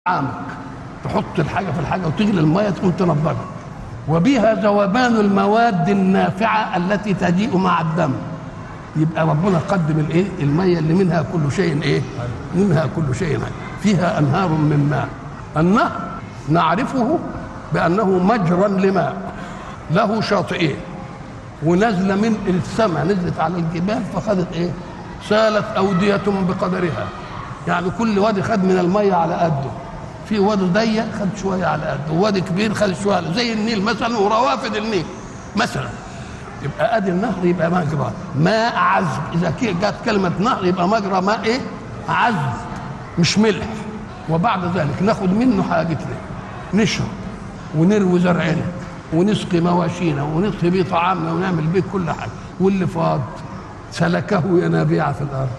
عامك تحط الحاجه في الحاجه وتغلي الميه تقوم تنضجها وبها ذوبان المواد النافعه التي تجيء مع الدم يبقى ربنا قدم الايه الميه اللي منها كل شيء ايه منها كل شيء حي. فيها انهار من ماء النهر نعرفه بانه مجرى لماء له شاطئين ونزل من السماء نزلت على الجبال فخذت ايه سالت اوديه بقدرها يعني كل وادي خد من الميه على قده في وادي ضيق خد شويه على قده ووادي كبير خد شويه على زي النيل مثلا وروافد النيل مثلا يبقى ادي النهر يبقى مجرى ماء عذب اذا جت كلمه نهر يبقى مجرى ماء ايه عذب مش ملح وبعد ذلك ناخد منه حاجتنا نشرب ونروي زرعنا ونسقي مواشينا ونطهي بيه طعامنا ونعمل بيه كل حاجه واللي فاض سلكه ينابيع في الارض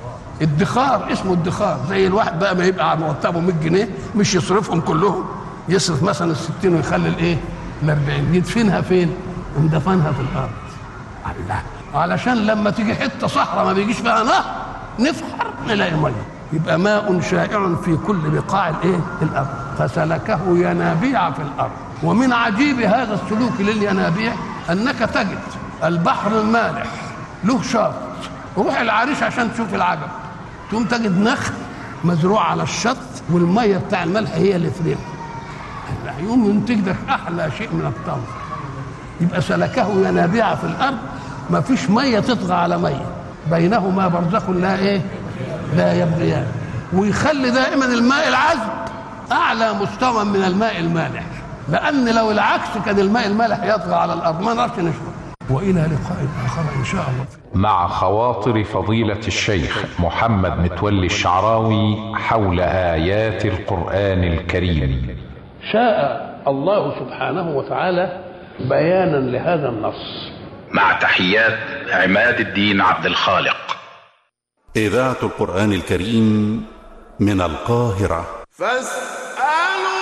ادخار اسمه ادخار زي الواحد بقى ما يبقى مرتبه 100 جنيه مش يصرفهم كلهم يصرف مثلا ال 60 ويخلي الايه ال 40 يدفنها فين؟ ومدفنها في الارض الله علشان لما تيجي حته صحراء ما بيجيش فيها نهر نفحر نلاقي ميه يبقى ماء شائع في كل بقاع الايه؟ الارض فسلكه ينابيع في الارض ومن عجيب هذا السلوك للينابيع انك تجد البحر المالح له شاط روح العريش عشان تشوف العجب تقوم تجد نخل مزروع على الشط والميه بتاع الملح هي اللي فريها يقوم ينتج لك احلى شيء من التمر يبقى سلكه ينابيع في الارض ما فيش ميه تطغى على ميه بينهما برزخ لا ايه لا يبغيان ويخلي دائما الماء العذب اعلى مستوى من الماء المالح لان لو العكس كان الماء المالح يطغى على الارض ما نعرفش نشرب والى لقاء اخر ان شاء الله مع خواطر فضيلة الشيخ محمد متولي الشعراوي حول آيات القرآن الكريم شاء الله سبحانه وتعالى بيانا لهذا النص مع تحيات عماد الدين عبد الخالق إذاعة القرآن الكريم من القاهرة فاس